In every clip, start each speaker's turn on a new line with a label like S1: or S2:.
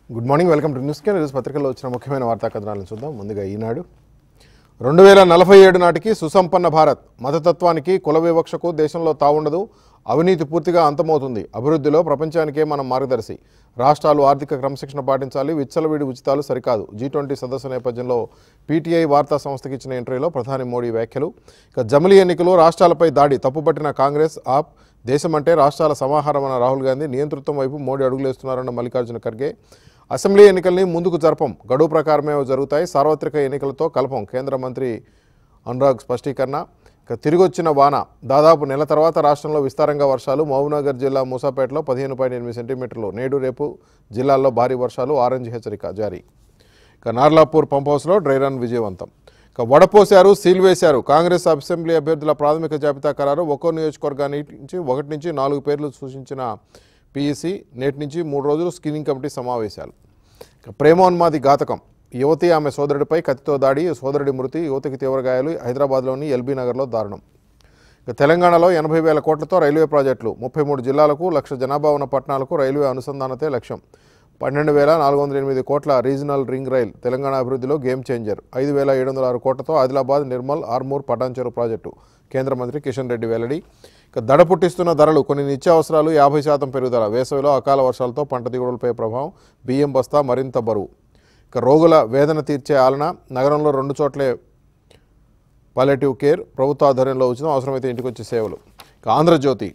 S1: good morning welcome to News Care ఈరోజు పత్రికల్లో వచ్చిన ముఖ్యమైన వార్తా కథనాలను చూద్దాం ముందుగా ఈనాడు రెండు వేల నలభై ఏడు నాటికి సుసంపన్న భారత్ మతతత్వానికి కుల వివక్షకు దేశంలో తావుండదు అవినీతి పూర్తిగా అంతమవుతుంది అభివృద్ధిలో ప్రపంచానికే మనం మార్గదర్శి రాష్ట్రాలు ఆర్థిక క్రమశిక్షణ పాటించాలి విచ్చలవిడి ఉచితాలు సరికాదు జీ ట్వంటీ సదస్సు నేపథ్యంలో పీటీఐ వార్తా సంస్థకి ఇచ్చిన ఇంటర్వ్యూలో ప్రధాని మోడీ వ్యాఖ్యలు ఇక జమిలీ ఎన్నికలు రాష్ట్రాలపై దాడి తప్పుపట్టిన కాంగ్రెస్ ఆప్ దేశమంటే రాష్ట్రాల సమాహారం అన్న రాహుల్ గాంధీ నియంతృత్వం వైపు మోడీ అడుగులేస్తున్నారన్న మల్లికార్జున ఖర్గే అసెంబ్లీ ఎన్నికల్ని ముందుకు జరపం గడువు ప్రకారమే జరుగుతాయి సార్వత్రిక ఎన్నికలతో కలపం కేంద్ర మంత్రి అనురాగ్ స్పష్టీకరణ ఇక తిరిగొచ్చిన వాన దాదాపు నెల తర్వాత రాష్ట్రంలో విస్తారంగా వర్షాలు మహబూబ్నగర్ జిల్లా మూసాపేటలో పదిహేను పాయింట్ ఎనిమిది సెంటీమీటర్లు నేడు రేపు జిల్లాల్లో భారీ వర్షాలు ఆరెంజ్ హెచ్చరిక జారీ ఇక నార్లాపూర్ పంప్ హౌస్లో డ్రై రన్ విజయవంతం ఇక వడపోశారు సీల్ వేశారు కాంగ్రెస్ అసెంబ్లీ అభ్యర్థుల ప్రాథమిక జాబితా ఖరారు ఒక్కో నియోజకవర్గాన్ని నుంచి ఒకటి నుంచి నాలుగు పేర్లు సూచించిన పీఈసీ నేటి నుంచి మూడు రోజులు స్క్రీనింగ్ కమిటీ సమావేశాలు ఇక ప్రేమోన్మాది ఘాతకం యువతి ఆమె సోదరుడిపై కత్తితో దాడి సోదరుడి మృతి యువతికి తీవ్ర గాయాలు హైదరాబాద్లోని ఎల్బీ నగర్లో దారుణం ఇక తెలంగాణలో ఎనభై వేల కోట్లతో రైల్వే ప్రాజెక్టులు ముప్పై మూడు జిల్లాలకు లక్ష జనాభా ఉన్న పట్టణాలకు రైల్వే అనుసంధానతే లక్ష్యం పన్నెండు వేల నాలుగు వందల ఎనిమిది కోట్ల రీజనల్ రింగ్ రైల్ తెలంగాణ అభివృద్ధిలో గేమ్ చేంజర్ ఐదు వేల ఏడు వందల ఆరు కోట్లతో ఆదిలాబాద్ నిర్మల్ ఆర్మూర్ పటాన్చెరు ప్రాజెక్టు కేంద్ర మంత్రి కిషన్ రెడ్డి వెల్లడి ఇక దడ పుట్టిస్తున్న ధరలు కొన్ని నిత్యావసరాలు యాభై శాతం పెరుగుదల వేసవిలో అకాల వర్షాలతో పంట దిగుబడులపై ప్రభావం బియ్యం బస్తా మరింత బరువు ఇక రోగుల వేదన తీర్చే ఆలన నగరంలో రెండు చోట్లే పాలిటివ్ కేర్ ప్రభుత్వ ఆధ్వర్యంలో ఉచితం అవసరమైతే ఇంటికి వచ్చే సేవలు ఇక ఆంధ్రజ్యోతి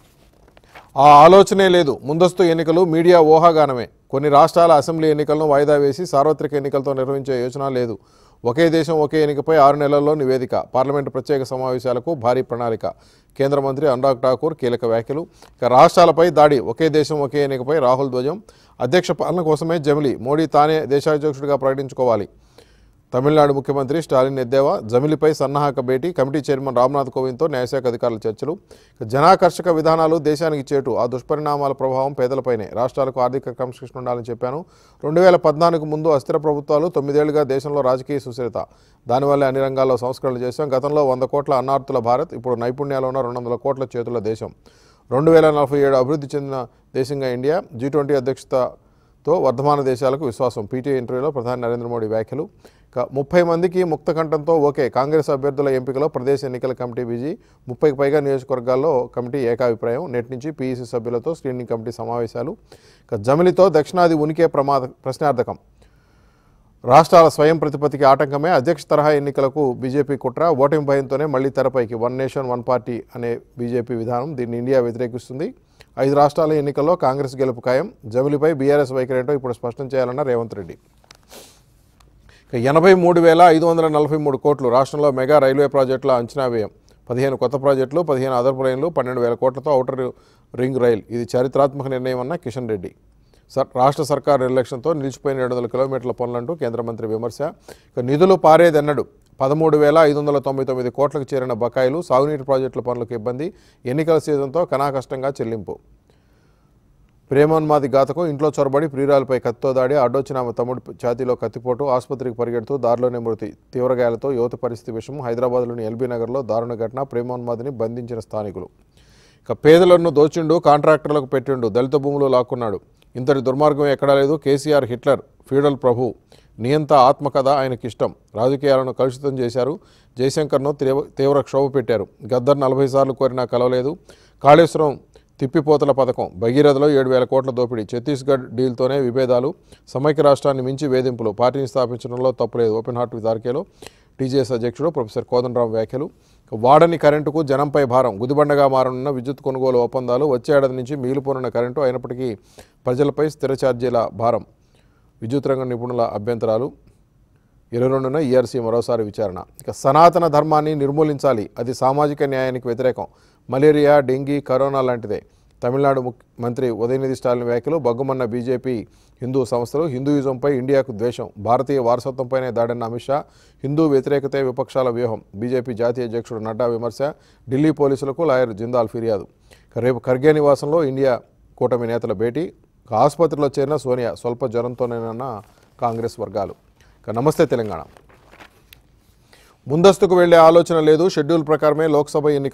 S1: ఆ ఆలోచనే లేదు ముందస్తు ఎన్నికలు మీడియా ఊహాగానమే కొన్ని రాష్ట్రాల అసెంబ్లీ ఎన్నికలను వాయిదా వేసి సార్వత్రిక ఎన్నికలతో నిర్వహించే యోచన లేదు ఒకే దేశం ఒకే ఎన్నికపై ఆరు నెలల్లో నివేదిక పార్లమెంటు ప్రత్యేక సమావేశాలకు భారీ ప్రణాళిక కేంద్ర మంత్రి అనురాగ్ ఠాకూర్ కీలక వ్యాఖ్యలు ఇక రాష్ట్రాలపై దాడి ఒకే దేశం ఒకే ఎన్నికపై రాహుల్ ధ్వజం అధ్యక్ష పాలన కోసమే జమిలి మోడీ తానే దేశాధ్యక్షుడిగా ప్రకటించుకోవాలి తమిళనాడు ముఖ్యమంత్రి స్టాలిన్ ఎద్దేవా జమిలిపై సన్నాహక భేటీ కమిటీ చైర్మన్ రామ్నాథ్ కోవింద్తో న్యాయశాఖ అధికారుల చర్చలు ఇక జనాకర్షక విధానాలు దేశానికి చేటు ఆ దుష్పరిణామాల ప్రభావం పేదలపైనే రాష్ట్రాలకు ఆర్థిక క్రమశిక్షణ ఉండాలని చెప్పాను రెండు వేల పద్నాలుగు ముందు అస్థిర ప్రభుత్వాలు తొమ్మిదేళ్లుగా దేశంలో రాజకీయ సుస్థిరత దానివల్లే అన్ని రంగాల్లో సంస్కరణలు చేశాం గతంలో వంద కోట్ల అన్నార్థుల భారత్ ఇప్పుడు నైపుణ్యాలు ఉన్న రెండు వందల కోట్ల చేతుల దేశం రెండు వేల నలభై ఏడు అభివృద్ధి చెందిన దేశంగా ఇండియా జీ ట్వంటీ అధ్యక్షతతో వర్ధమాన దేశాలకు విశ్వాసం పీటీఐ ఇంటర్వ్యూలో ప్రధాని నరేంద్ర మోడీ వ్యాఖ్యలు ఇక ముప్పై మందికి ముక్త కంఠంతో ఓకే కాంగ్రెస్ అభ్యర్థుల ఎంపికలో ప్రదేశ్ ఎన్నికల కమిటీ బిజీ ముప్పైకి పైగా నియోజకవర్గాల్లో కమిటీ ఏకాభిప్రాయం నేటి నుంచి పీఈసీ సభ్యులతో స్క్రీనింగ్ కమిటీ సమావేశాలు ఇక జమిలితో దక్షిణాది ఉనికే ప్రమాద ప్రశ్నార్థకం రాష్ట్రాల స్వయం ప్రతిపత్తికి ఆటంకమే అధ్యక్ష తరహా ఎన్నికలకు బీజేపీ కుట్ర ఓటమి భయంతోనే మళ్లీ తెరపైకి వన్ నేషన్ వన్ పార్టీ అనే బీజేపీ విధానం దీన్ని ఇండియా వ్యతిరేకిస్తుంది ఐదు రాష్ట్రాల ఎన్నికల్లో కాంగ్రెస్ గెలుపు ఖాయం జమిలిపై బీఆర్ఎస్ వైఖరి ఏంటో ఇప్పుడు స్పష్టం చేయాలన్న రేవంత్ రెడ్డి ఇక ఎనభై మూడు వేల ఐదు వందల నలభై మూడు కోట్లు రాష్ట్రంలో మెగా రైల్వే ప్రాజెక్టుల అంచనా వ్యయం పదిహేను కొత్త ప్రాజెక్టులు పదిహేను అదనపు లైన్లు పన్నెండు వేల కోట్లతో ఔటర్ రింగ్ రైల్ ఇది చారిత్రాత్మక నిర్ణయం అన్న కిషన్ రెడ్డి సర్ రాష్ట్ర సర్కార్ నిర్లక్ష్యంతో నిలిచిపోయిన ఏడు వందల కిలోమీటర్ల పనులంటూ కేంద్ర మంత్రి విమర్శ ఇక నిధులు పారేదన్నడు పదమూడు వేల ఐదు వందల తొంభై తొమ్మిది కోట్లకు చేరిన బకాయిలు సాగునీటి ప్రాజెక్టుల పనులకు ఇబ్బంది ఎన్నికల సీజన్తో కనాకష్టంగా చెల్లింపు ప్రేమోన్మాది ఘాతకం ఇంట్లో చొరబడి ప్రియురాలపై కత్తితో దాడి అడ్డొచ్చిన ఆమె తమ్ముడి ఛాతీలో కత్తిపోటు ఆసుపత్రికి పరిగెడుతూ దారిలోనే మృతి తీవ్రగాయాలతో యువత పరిస్థితి విషయం హైదరాబాద్లోని ఎల్బీ నగర్లో దారుణ ఘటన ప్రేమోన్మాదిని బంధించిన స్థానికులు ఇక పేదలను దోచిండు కాంట్రాక్టర్లకు పెట్టిండు దళిత భూములు లాక్కున్నాడు ఇంతటి దుర్మార్గం ఎక్కడా లేదు కేసీఆర్ హిట్లర్ ఫ్యూడల్ ప్రభు నియంత ఆత్మకథ ఆయనకి ఇష్టం రాజకీయాలను కలుషితం చేశారు జయశంకర్ను తీవ్ర తీవ్ర క్షోభ పెట్టారు గద్దర్ నలభై సార్లు కోరినా కలవలేదు కాళేశ్వరం తిప్పిపోతల పథకం భగీరథలో ఏడు వేల కోట్ల దోపిడీ ఛత్తీస్గఢ్ డీల్తోనే విభేదాలు సమైక్య రాష్ట్రాన్ని మించి వేధింపులు పార్టీని స్థాపించడంలో తప్పులేదు ఓపెన్ హార్ట్ విత్ ఆర్కేలో టీజేఎస్ అధ్యక్షుడు ప్రొఫెసర్ కోదండరాం వ్యాఖ్యలు వాడని కరెంటుకు జనంపై భారం గుదిబండగా మారనున్న విద్యుత్ కొనుగోలు ఒప్పందాలు వచ్చే ఏడాది నుంచి మిగిలిపోనున్న కరెంటు అయినప్పటికీ ప్రజలపై స్థిర ఛార్జీల భారం విద్యుత్ రంగ నిపుణుల అభ్యంతరాలు ఇరవై రెండున ఈఆర్సీ మరోసారి విచారణ ఇక సనాతన ధర్మాన్ని నిర్మూలించాలి అది సామాజిక న్యాయానికి వ్యతిరేకం మలేరియా డెంగీ కరోనా లాంటిదే తమిళనాడు ముఖ్య మంత్రి ఉదయనిధి స్టాలిన్ వ్యాఖ్యలు బగ్గుమన్న బీజేపీ హిందూ సంస్థలు హిందూయిజంపై ఇండియాకు ద్వేషం భారతీయ వారసత్వంపైనే దాడన్న అమిత్ షా హిందూ వ్యతిరేకతే విపక్షాల వ్యూహం బీజేపీ జాతీయ అధ్యక్షుడు నడ్డా విమర్శ ఢిల్లీ పోలీసులకు లాయర్ జిందాల్ ఫిర్యాదు ఇక రేపు ఖర్గే నివాసంలో ఇండియా కూటమి నేతల భేటీ ఇక ఆసుపత్రిలో చేరిన సోనియా స్వల్ప జ్వరంతోనేనన్న కాంగ్రెస్ వర్గాలు ఇక నమస్తే తెలంగాణ ముందస్తుకు వెళ్లే ఆలోచన లేదు షెడ్యూల్ ప్రకారమే లోక్సభ ఎన్నికలు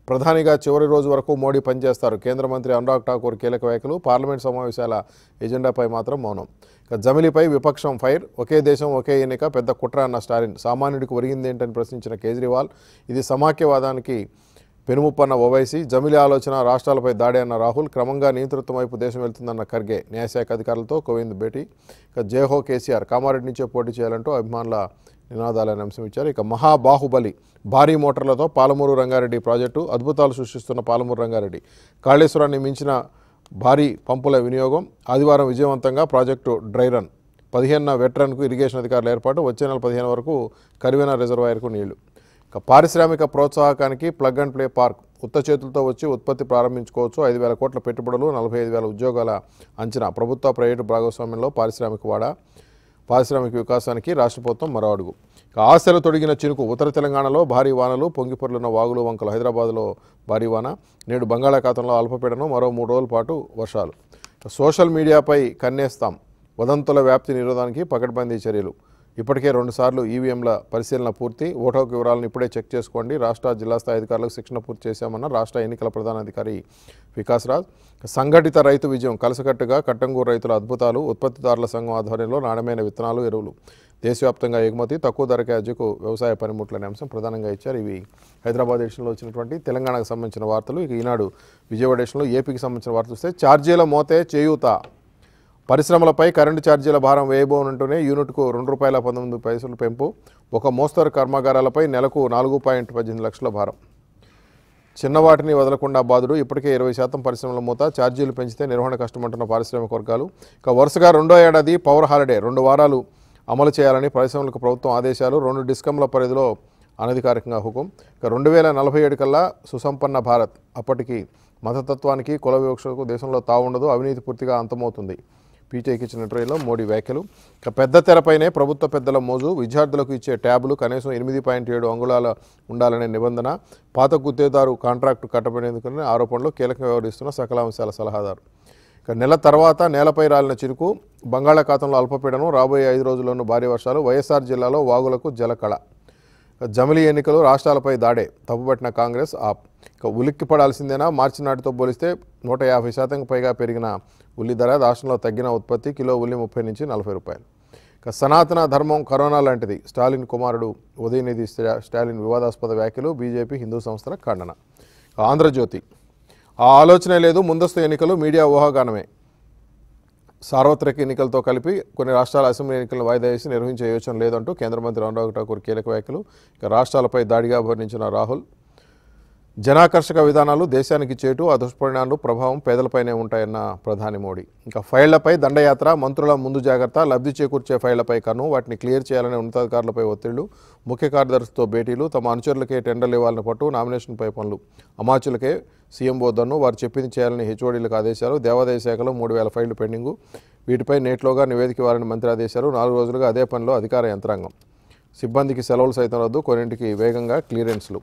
S1: ప్రధానిగా చివరి రోజు వరకు మోడీ పనిచేస్తారు కేంద్ర మంత్రి అనురాగ్ ఠాకూర్ కీలక వ్యాఖ్యలు పార్లమెంట్ సమావేశాల ఎజెండాపై మాత్రం మౌనం ఇక జమిలీపై విపక్షం ఫైర్ ఒకే దేశం ఒకే ఎన్నిక పెద్ద కుట్ర అన్న స్టాలిన్ సామాన్యుడికి ఒరిగిందేంటని ప్రశ్నించిన కేజ్రీవాల్ ఇది సమాఖ్యవాదానికి పెనుముప్పన్న ఓవైసీ జమిలి ఆలోచన రాష్ట్రాలపై దాడి అన్న రాహుల్ క్రమంగా నియంతృత్వం వైపు దేశం వెళ్తుందన్న ఖర్గే న్యాయశాఖ అధికారులతో కోవింద్ భేటీ ఇక జయహో కేసీఆర్ కామారెడ్డి నుంచే పోటీ చేయాలంటూ అభిమానుల నినాదాలని అంశం ఇచ్చారు ఇక మహాబాహుబలి భారీ మోటార్లతో పాలమూరు రంగారెడ్డి ప్రాజెక్టు అద్భుతాలు సృష్టిస్తున్న పాలమూరు రంగారెడ్డి కాళేశ్వరాన్ని మించిన భారీ పంపుల వినియోగం ఆదివారం విజయవంతంగా ప్రాజెక్టు డ్రై రన్ పదిహేనున వెట్రన్కు ఇరిగేషన్ అధికారుల ఏర్పాటు వచ్చే నెల పదిహేను వరకు కరివెన రిజర్వాయర్కు నీళ్లు ఇక పారిశ్రామిక ప్రోత్సాహకానికి ప్లగ్ అండ్ ప్లే పార్క్ ఉత్త చేతులతో వచ్చి ఉత్పత్తి ప్రారంభించుకోవచ్చు ఐదు వేల కోట్ల పెట్టుబడులు నలభై ఐదు వేల ఉద్యోగాల అంచనా ప్రభుత్వ ప్రైవేటు భాగస్వామ్యంలో పారిశ్రామిక వాడ పారిశ్రామిక వికాసానికి రాష్ట్ర ప్రభుత్వం మరో అడుగు ఇక ఆశలు తొడిగిన చినుకు ఉత్తర తెలంగాణలో భారీ వానలు పొంగిపొర్లున్న వాగులు వంకలు హైదరాబాద్లో భారీ వాన నేడు బంగాళాఖాతంలో అల్పపీడనం మరో మూడు రోజుల పాటు వర్షాలు ఇక సోషల్ మీడియాపై కన్నేస్తాం వదంతుల వ్యాప్తి నిరోధానికి పకడ్బందీ చర్యలు ఇప్పటికే రెండుసార్లు ఈవీఎంల పరిశీలన పూర్తి ఓటోకు వివరాలను ఇప్పుడే చెక్ చేసుకోండి రాష్ట్ర జిల్లా స్థాయి అధికారులకు శిక్షణ పూర్తి చేశామన్న రాష్ట్ర ఎన్నికల ప్రధానాధికారి వికాస్ రాజ్ సంఘటిత రైతు విజయం కలసకట్టుగా కట్టంగూరు రైతుల అద్భుతాలు ఉత్పత్తిదారుల సంఘం ఆధ్వర్యంలో నాణ్యమైన విత్తనాలు ఎరువులు దేశవ్యాప్తంగా ఎగుమతి తక్కువ ధరకే అజ్జుకు వ్యవసాయ పనిముట్లనే అంశం ప్రధానంగా ఇచ్చారు ఇవి హైదరాబాద్ ఎడిషన్లో వచ్చినటువంటి తెలంగాణకు సంబంధించిన వార్తలు ఇక ఈనాడు విజయవాడ ఎడిషన్లో ఏపీకి సంబంధించిన వార్తలు వస్తే ఛార్జీల మోతే చేయూత పరిశ్రమలపై కరెంటు ఛార్జీల భారం వేయబోనంటూనే యూనిట్కు రెండు రూపాయల పంతొమ్మిది పైసలు పెంపు ఒక మోస్తరు కర్మాగారాలపై నెలకు నాలుగు పాయింట్ పద్దెనిమిది లక్షల భారం చిన్నవాటిని వదలకుండా బాధుడు ఇప్పటికే ఇరవై శాతం పరిశ్రమల మూత ఛార్జీలు పెంచితే నిర్వహణ కష్టమంటున్న పారిశ్రామిక వర్గాలు ఇక వరుసగా రెండో ఏడాది పవర్ హాలిడే రెండు వారాలు అమలు చేయాలని పరిశ్రమలకు ప్రభుత్వం ఆదేశాలు రెండు డిస్కంల పరిధిలో అనధికారికంగా హుకుం ఇక రెండు వేల నలభై ఏడు కల్లా సుసంపన్న భారత్ అప్పటికి మతతత్వానికి కుల వివక్షకు దేశంలో తావుండదు అవినీతి పూర్తిగా అంతమవుతుంది పీటీఐకి ఇచ్చిన ఇంటర్వ్యూలో మోడీ వ్యాఖ్యలు ఇక పెద్ద తెరపైనే ప్రభుత్వ పెద్దల మోజు విద్యార్థులకు ఇచ్చే ట్యాబులు కనీసం ఎనిమిది పాయింట్ ఏడు అంగుళాల ఉండాలనే నిబంధన పాత గుత్తేదారు కాంట్రాక్టు కట్టబడేందుకనే ఆరోపణలు కీలకంగా వ్యవహరిస్తున్న సకల అంశాల సలహాదారు ఇక నెల తర్వాత నేలపై రాలిన చిరుకు బంగాళాఖాతంలో అల్పపీడనం రాబోయే ఐదు రోజుల్లోనూ భారీ వర్షాలు వైఎస్ఆర్ జిల్లాలో వాగులకు జలకళ ఇక జమిలీ ఎన్నికలు రాష్ట్రాలపై దాడే తప్పుపట్టిన కాంగ్రెస్ ఆప్ ఇక ఉలిక్కి పడాల్సిందేనా మార్చి నాటితో పోలిస్తే నూట యాభై శాతం పైగా పెరిగిన ఉల్లి ధర రాష్ట్రంలో తగ్గిన ఉత్పత్తి కిలో ఉల్లి ముప్పై నుంచి నలభై రూపాయలు ఇక సనాతన ధర్మం కరోనా లాంటిది స్టాలిన్ కుమారుడు ఉదయనిధి స్టా- స్టాలిన్ వివాదాస్పద వ్యాఖ్యలు బీజేపీ హిందూ సంస్థల ఖండన ఇక ఆంధ్రజ్యోతి ఆ ఆలోచనే లేదు ముందస్తు ఎన్నికలు మీడియా ఊహాగానమే సార్వత్రిక ఎన్నికలతో కలిపి కొన్ని రాష్ట్రాల అసెంబ్లీ ఎన్నికలను వాయిదా వేసి నిర్వహించే యోచన లేదంటూ కేంద్ర మంత్రి అనురాగ్ ఠాకూర్ కీలక వ్యాఖ్యలు ఇక రాష్ట్రాలపై దాడిగా వర్ణించిన రాహుల్ జనాకర్షక విధానాలు దేశానికి చేటు ఆ దుష్పరిణామాలు ప్రభావం పేదలపైనే ఉంటాయన్న ప్రధాని మోడీ ఇంకా ఫైళ్లపై దండయాత్ర మంత్రుల ముందు జాగ్రత్త లబ్ధి చేకూర్చే ఫైళ్లపై కన్ను వాటిని క్లియర్ చేయాలనే ఉన్నతాధికారులపై ఒత్తిళ్లు ముఖ్య కార్యదర్శితో భేటీలు తమ అనుచరులకే టెండర్లు ఇవ్వాలని పట్టు నామినేషన్పై పనులు అమాచులకే సీఎం బోద్దన్ను వారు చెప్పింది చేయాలని హెచ్ఓడీలకు ఆదేశాలు దేవాదాయ శాఖలో మూడు వేల ఫైళ్లు పెండింగు వీటిపై నేట్లోగా నివేదిక ఇవ్వాలని మంత్రి ఆదేశాలు నాలుగు రోజులుగా అదే పనిలో అధికార యంత్రాంగం సిబ్బందికి సెలవులు సైతం రద్దు కొన్నింటికి వేగంగా క్లియరెన్స్లు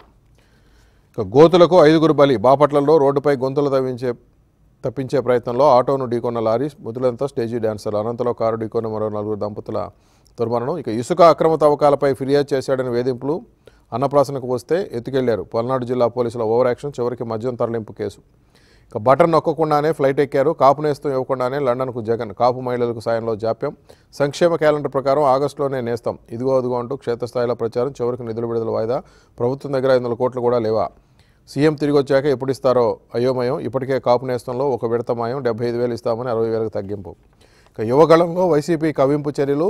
S1: ఇక గోతులకు ఐదుగురు బలి బాపట్లలో రోడ్డుపై గొంతులు తవ్వించే తప్పించే ప్రయత్నంలో ఆటోను ఢీకొన్న లారీ మృతులంతా స్టేజీ డాన్సర్ అనంతలో కారు ఢీకొన్న మరో నలుగురు దంపతుల దుర్మరణం ఇక ఇసుక అక్రమ తవ్వకాలపై ఫిర్యాదు చేశాడని వేధింపులు అన్నప్రాసనకు వస్తే ఎత్తుకెళ్లారు పల్నాడు జిల్లా పోలీసుల ఓవర్ యాక్షన్ చివరికి మద్యం తరలింపు కేసు ఇక బటన్ నొక్కకుండానే ఫ్లైట్ ఎక్కారు కాపు నేస్తం ఇవ్వకుండానే లండన్కు జగన్ కాపు మహిళలకు సాయంలో జాప్యం సంక్షేమ క్యాలెండర్ ప్రకారం ఆగస్టులోనే నేస్తాం ఇదిగో అదిగో అంటూ క్షేత్రస్థాయిలో ప్రచారం చివరికి నిధులు విడుదల వాయిదా ప్రభుత్వం దగ్గర ఐదు వందల కోట్లు కూడా లేవా సీఎం తిరిగి వచ్చాక ఎప్పుడు ఇస్తారో అయోమయం ఇప్పటికే కాపు నేస్తంలో ఒక విడత మాయం డెబ్బై ఐదు వేలు ఇస్తామని అరవై వేలకు తగ్గింపు ఇక యువగళంలో వైసీపీ కవింపు చర్యలు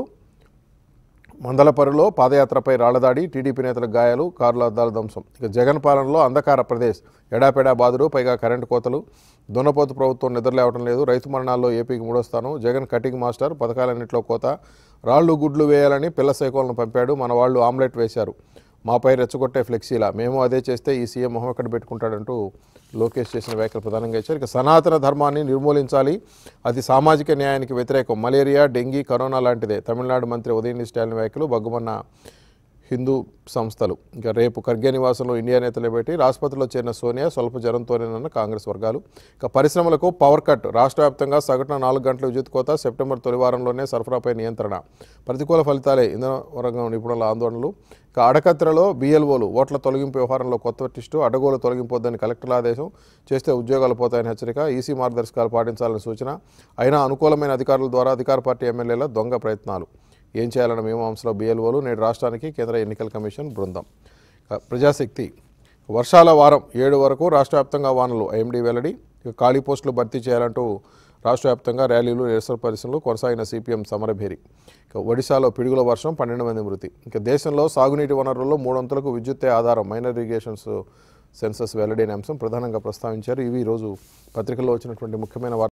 S1: మందలపరులో పాదయాత్రపై రాళ్లదాడి టీడీపీ నేతల గాయాలు కార్ల అద్దాల ధ్వంసం ఇక జగన్ పాలనలో అంధకార ప్రదేశ్ ఎడాపెడా బాధలు పైగా కరెంటు కోతలు దున్నపోతు ప్రభుత్వం నిద్రలేవటం లేదు రైతు మరణాల్లో ఏపీకి మూడో స్థానం జగన్ కటింగ్ మాస్టర్ పథకాలన్నింటిలో కోత రాళ్లు గుడ్లు వేయాలని పిల్ల సైకోలను పంపాడు మన వాళ్ళు ఆమ్లెట్ వేశారు మాపై రెచ్చగొట్టే ఫ్లెక్సీలా మేము అదే చేస్తే ఈ సీఎం మొహం ఎక్కడ పెట్టుకుంటాడంటూ లోకేష్ చేసిన వ్యాఖ్యలు ప్రధానంగా ఇచ్చారు ఇక సనాతన ధర్మాన్ని నిర్మూలించాలి అది సామాజిక న్యాయానికి వ్యతిరేకం మలేరియా డెంగీ కరోనా లాంటిదే తమిళనాడు మంత్రి ఉదయనిధి స్టాలిన్ వ్యాఖ్యలు బగ్గుమన్న హిందూ సంస్థలు ఇంకా రేపు ఖర్గే నివాసంలో ఇండియా నేతలు పెట్టి ఆసుపత్రిలో చేరిన సోనియా స్వల్ప జ్వరంతోనేనన్న కాంగ్రెస్ వర్గాలు ఇక పరిశ్రమలకు పవర్ కట్ రాష్ట్ర వ్యాప్తంగా సగటున నాలుగు గంటల విద్యుత్ కోత సెప్టెంబర్ తొలి వారంలోనే సరఫరాపై నియంత్రణ ప్రతికూల ఫలితాలే ఇంధన రంగం నిపుణుల ఆందోళనలు ఇక అడకత్తిరలో బిఎల్ఓలు ఓట్ల తొలగింపు వ్యవహారంలో కొత్త టిస్టు అడ్డగోలు తొలగింపొద్దని కలెక్టర్ల ఆదేశం చేస్తే ఉద్యోగాలు పోతాయని హెచ్చరిక ఈసీ మార్గదర్శకాలు పాటించాలని సూచన అయినా అనుకూలమైన అధికారుల ద్వారా అధికార పార్టీ ఎమ్మెల్యేల దొంగ ప్రయత్నాలు ఏం చేయాలన్న మీమాంసలో బిఎల్ఓలు నేడు రాష్ట్రానికి కేంద్ర ఎన్నికల కమిషన్ బృందం ఇక ప్రజాశక్తి వర్షాల వారం ఏడు వరకు రాష్ట్ర వ్యాప్తంగా వానలు ఐఎండీ వెల్లడి ఇక ఖాళీ పోస్టులు భర్తీ చేయాలంటూ రాష్ట్ర వ్యాప్తంగా ర్యాలీలు నిరసన పరిశ్రమలు కొనసాగిన సిపిఎం సమరభేరి ఇక ఒడిశాలో పిడుగుల వర్షం పన్నెండు మంది మృతి ఇక దేశంలో సాగునీటి వనరుల్లో మూడొంతులకు విద్యుత్తే ఆధారం మైనర్ ఇరిగేషన్స్ సెన్సస్ వెల్లడైన అంశం ప్రధానంగా ప్రస్తావించారు ఇవి ఈరోజు పత్రికల్లో వచ్చినటువంటి ముఖ్యమైన వార్త